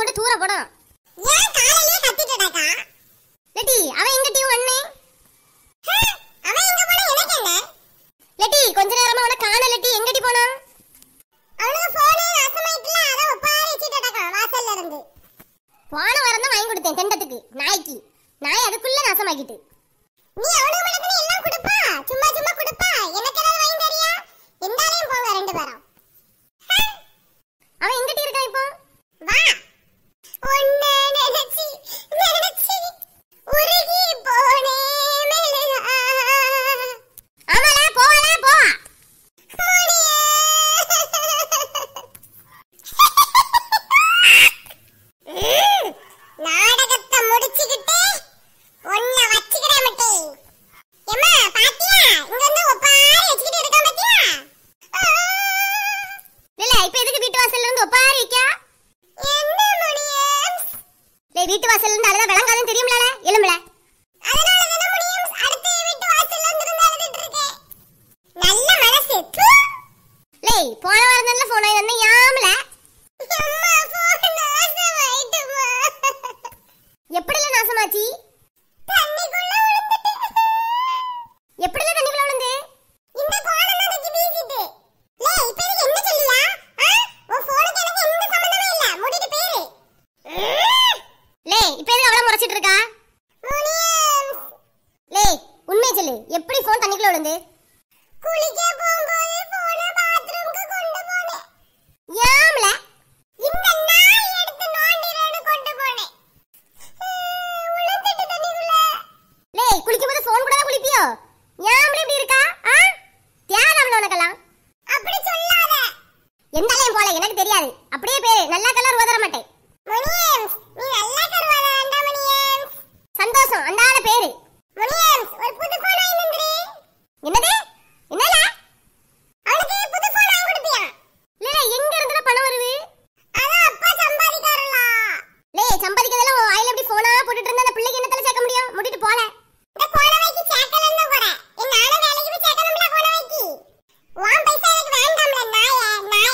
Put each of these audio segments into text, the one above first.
விட்டு தூர போடும் ஏன் காலையிலே கத்திட்டடாக்கா லெட்டி அவன் எங்க டீ ஒண்ணே அவன் எங்க போனா எனக்கு என்ன லெட்டி கொஞ்ச நேரமா உன காண லெட்டி எங்க டீ போனான் அவனுக்கு போனே நாசமாயிட்டுல அத ஒப்பாரி வச்சிட்டடாக்கா வாசல்ல இருந்து போன வாரம் தான் வாங்கி கொடுத்தேன் தெண்டத்துக்கு நாய்க்கு நாய் அதுக்குள்ள நாசமாக்கிட்டு நீ அவனுக்கு மட்டும் எல்லாம் கொடுப்பா சும்மா சும்மா கொடுப்பா எனக்கு ஏதாவது வாங்கி தரியா எந்தாலையும் போங்க ரெண்டு பேரும் அவன் எங்க டீ இருக்கான் இப்போ வா உன்னை நினைச்சி நினைச்சி உருகி போனே மெழுகா. ஆமால போவால போவா ம், நாடகத்தை முடிச்சுக்கிட்டு உன்னை வச்சுக்கிறேன் மட்டி எம்மா பாத்தியா இங்க வந்து ஒப்பாரி வச்சுக்கிட்டு இருக்கான் பாத்தியா ஆ, இல்ல இப்ப எதுக்கு வீட்டு வாசல்ல இருந்து ஒப்பாரி வைக்கா என்ன முடியும் லே வீட்டு வாசல்ல இருந்து அழுதா விளங்காதுன்னு தெரியும்ல எலும்புல அதனால தானே முடியும் அடுத்த வீட்டு வாசல்ல இருந்து இருந்து அழுதுட்டு இருக்கேன் நல்ல மனசு ப்பு. லே போன வாரம் தானே போன் வாங்கி வந்தேன் யாமல அம்மா போன் நாசமாயிட்டுமா எப்படில நாசமாச்சி தண்ணிக்குள்ள விழுந்துட்டு எப்படில தண்ணிக்குள்ள விழுந்து இந்த போன நாளைக்கு வீசிட்டு லே இப்ப இதுக்கு என்ன சொல்லியா ஆ? உன் போனுக்கு எனக்கு எந்த சம்பந்தமே இல்ல மூடிட்டு பேரு லே இப்ப எதுக்கு அவள முறைச்சிட்டு இருக்கா முனியம் லே உண்மையை சொல்லு எப்படி போன் தண்ணிக்குள்ள விழுந்து குளிக்க போகும்போது போன பாத்ரூம்க்கு கொண்டு போனேன் யாமல இந்த நாய் எடுத்து நோண்டிரேன்னு கொண்டு போனேன் உளுந்துட்டு தண்ணிக்குள்ள லே குளிக்கும் போது போன் கூட தான் குளிப்பியோ யாமல இப்படி இருக்கா ஆ தியாகம் உனக்கெல்லாம் அப்படி சொல்லாத எந்தாலையும் போல எனக்கு தெரியாது அப்படியே பேரு நல்லா கலர் உதற மாட்டேன் முனியம் நீ நல்லா தருவாத வேண்டாம் முனியம் சந்தோஷம் அந்த ஆள பேரு முனியம் ஒரு புது போன் வாங்கி வந்துரு என்னது என்னல அவனுக்கு புது போன் வாங்கி கொடுப்பியா லே எங்க இருந்தா பணம் வருது அதான் அப்பா சம்பாதிக்காரலா லே சம்பாதிக்கிறதெல்லாம் உன் வாயில எப்படி போனா போட்டுட்டு இருந்தா அந்த பிள்ளைக்கு என்னத்தல சேர்க்க முடியும் முட்டிட்டு போல இந்த கோணவைக்கு சேர்க்கலன்னு கூட என் நானும் வேலைக்கு போய் சேர்க்கணும்ல கோணவைக்கு உன் பைசா எனக்கு வேண்டாம்ல நாய நாய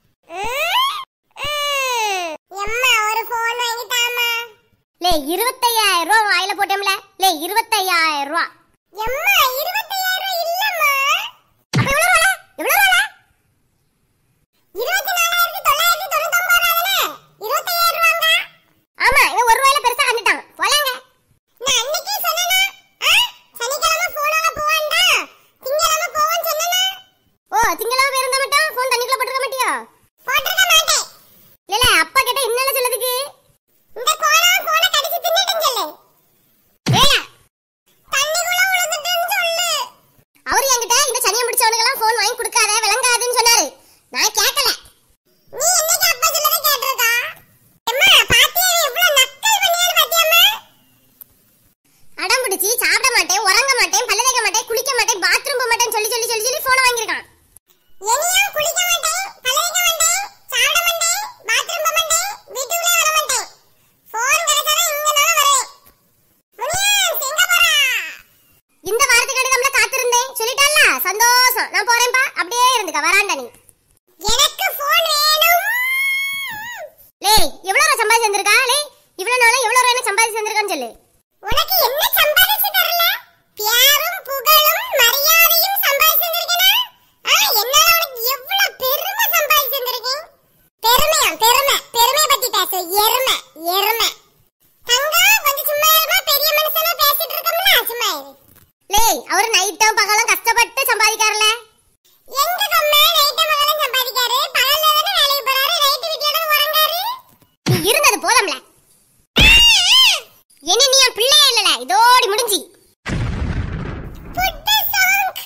எம்மா ஒரு போன் வாங்கி தாமா லே இருபத்தையாயிரம் ரூபா வாயில போட்டோம்ல லே இருபத்தையாயிரம் ரூபா எம்மா இருபத்தையாயிரம் இல்லம்மா அப்ப எவ்வளவு ரூபா எவ்வளவு ரூபா இருபத்தி நாலாயிரத்தி தொள்ளாயிரத்தி தொண்ணூத்தொன்பது ரூபாதானே இருபத்தையாயிரம் ரூபாங்க ஆமா இவன் ஒரு ரூபாயில பெருசா கண்டுட்டான் போலாங்க நான் அன்னைக்கே சொன்னேனா ஆ? சனிக்கிழமை போன் வாங்க போவான்டா திங்கக்கிழமை போவான்னு சொன்னேனா ஓ திங்களா பேருந்தா மட்டும் போன் தண்ணிக்குள்ள போட்டுருக்க மாட்டியோ போட்டிருக்க மாட்டேன் இல்ல அப்பா கிட்ட இன்னல சொல்லதுக்கு இந்த கோணம் போனை கடிச்சு தின்னுட்டுன்னு சொல்லு வேல தண்ணிக்குள்ள விழுந்துட்டுன்னு சொல்லு அவரு என்கிட்ட இந்த சனியை முடிச்சவனுக்கெல்லாம் போன் வாங்கி கொடுக்காத விளங்காதுன்னு சொன்னாரு நான் கேட்கல நீ என்னைக்கு அப்பா சொல்லதை கேட்டிருக்கா அம்மா பாத்தியா எவ்வளவு நக்கல் பண்ணியான்னு பாத்தியாம்மா அடம் பிடிச்சி சாப்பிட மாட்டேன் உறங்க மாட்டேன் பல்ல தேய்க்க மாட்டேன் குளிக்க மாட்டேன் பாத்ரூம் போக மாட்டேன்னு சொல்லி சொல்லி சொல்லி சொல்லி போன் வாங்கியிருக்கான் இனியும் குளிக்க மாட்டேன் பல்லவிக்க மாட்டேன் சாப்பிட மாட்டேன் பாத்ரூம் போக மாட்டேன் வீட்டுக்குள்ளே வர மாட்டேன் போன் கிடைச்சாதான் இங்க நான் வருவேன் முனியம் எங்க போறா இந்த வாரத்துக்கு நம்மள காத்திருந்தேன் சொல்லிட்டால சந்தோஷம் நான் போறேன்ப்பா அப்படியே இருந்துக்க வராண்டா நீ எனக்கு போன் வேணும் லேய் எவ்வளவு ரூபா சம்பாதிச்சு வந்திருக்கா லேய் இவ்வளவு நாளா எவ்வளவு ரூபா சம்பாதிச்சு வந்திருக்கான்னு சொல்லு உனக்கு என்ன சம்பாதிச்சு தரல பியாரும் புகழும் மரியாதையும் சம்பாதிச்சு வந்திருக்கேனா ஆ, என்னால உனக்கு எவ்வளவு பெருமை சம்பாதிச்சு வந்திருக்கேன் பெருமையா பெருமை பெருமை பத்தி பேசு எருமை எருமை தங்கம் கொஞ்சம் சும்மா இருமா பெரிய மனுஷனா பேசிட்டு இருக்கோம்ல சும்மா இரு லேய் அவர் நைட்டும் பகலும் கஷ்டப்பட்டு சம்பாதிக்காருல எங்க கம்மா நைட்டு மகளும் சம்பாதிக்காரு பகல்ல தானே வேலைக்கு போறாரு நைட்டு வீட்டுல தான் உறங்காரு நீ இருந்தது போதும்ல இனி நீ என் பிள்ளையே இல்லல இதோடி முடிஞ்சி புட்டு சாங்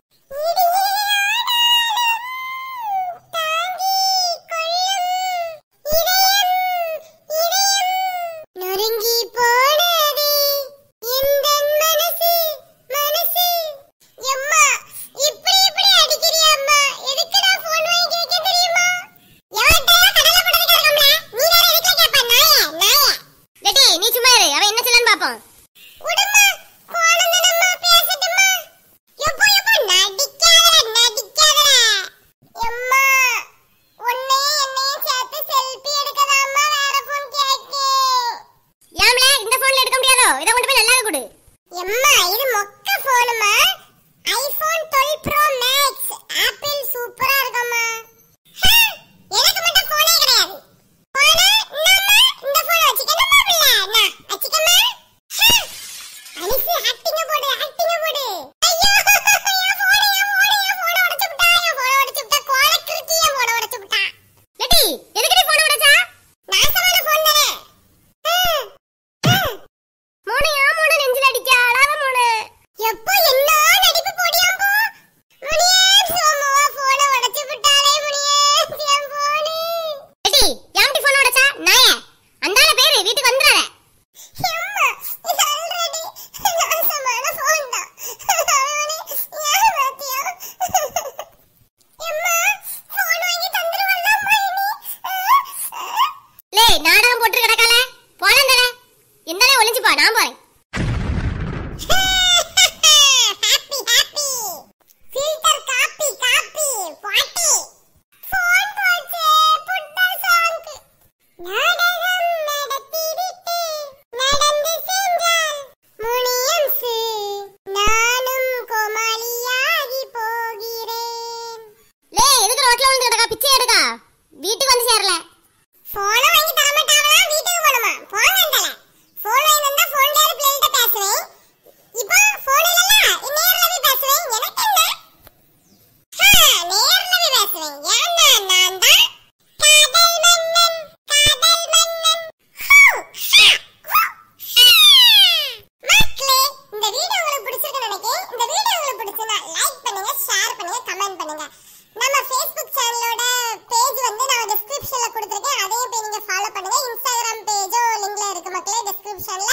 இடியாடாலும் தாங்கிக் கொள்ளும் இதயம் இதயம் நொறுங்கி போனதே எந்தன் மனசு மனசு எம்மா இப்படி இப்படி அடிக்கிறியா அம்மா எதுக்குடா போன் வாங்கி வைக்க தெரியுமா எவன்கிட்ட கடலை போட்டது கிடக்கும்ல நீ வேற எதுக்குல கேப்ப நாயே நாயே லெட்டி நீ சும்மா இரு அவன் என்ன சொல்லன்னு பாப்போம் உடுமா இதை கொண்டு போய் நல்லா கொடு எம்மா இது மொக்க போனுமா ஐபோன் 12 ப்ரோ மேக்ஸ் ஆப்பிள் சூப்பரா இருக்கும்மா ஹே, எனக்கு மட்டும் போனே கிடையாது போனா நம்ம இந்த போன் வச்சுக்கணுமா பிள்ளை நான் வச்சுக்கமா ஹே, அனிசு ஆக்டிங்க போடு ஆக்டிங்க போடு ஐயோ என் போன் என் போன் என் போன் உடைச்சு விட்டா என் போன் உடைச்சு விட்டா கோல கிறுக்கி என் போன் உடைச்சு விட்டா லெட்டி எதுக்கு நீ போன உடைச்சா நாசமான போன் தானே ஹே, ஹே. மோனையா மோனை நெஞ்சில அடிக்க அழாத மோனை எப்போ என்ன நடிப்பு போடியாம்போ முனியே சோமுவா போன உடைச்சு விட்டாலே முனியே என் போனு லெட்டி யாம்டி போன் உடைச்சா நாய அந்தால பேரு வீட்டுக்கு வந்துடாத எம்மா இது ஆல்ரெடி நாசமான போன் தான் அவனே ஏன் பாத்தியா எம்மா போன் வாங்கி தந்துருவல்ல மைனி லே நாடகம் போட்டு கிடக்கால போலாம் தல எந்தாலே ஒளிஞ்சு போ நான் போறேன் happy happy filter coffee coffee பாட்டி ஃபோன் போச்சே புட்ட சாங் நாடகம் நடத்திவிட்டு நடந்து சென்றால் முனியம்சு நானும் கோமாளியாகி போகிறேன் லே எதுக்கு ரோட்ல வந்து கிடக்கா பிச்சை எடுக்கா வீட்டுக்கு வந்து சேரல போன வாங்கி தர மாட்டாங்களா வீட்டுக்கு போணுமா போங்கண்டல போன் வாங்கி வந்தா போன்ல இருந்து பிள்ளைகிட்ட பேசுவேன் இப்போ போன் இல்லல நேர்ல போய் பேசுவேன் எனக்கு என்ன ஹா, நேர்ல போய் பேசுவேன் ஏன்னா நான் தான் காதல் மன்னன் காதல் மன்னன் ஹூ, ஹா, ஹூ, ஹா. மக்களே இந்த வீடியோ உங்களுக்கு பிடிச்சிருக்குன்னு நினைக்கிறேன் இந்த வீடியோ உங்களுக்கு பிடிச்சிருந்தா லைக் பண்ணுங்க ஷேர் பண்ணுங்க கமெண்ட் பண்ணுங்க நம்ம ஃபேஸ்புக் சேனலோட பேஜ் வந்து நான் டிஸ்கிரிப்ஷன்ல கொடுத்துருக்கேன் அதையும் போய் நீங்க ஃபாலோ பண்ணுங்க இன்ஸ்டாகிராம் பேஜோ லிங்க்ல இருக்கு மக்களே டிஸ்கிரிப்ஷன்ல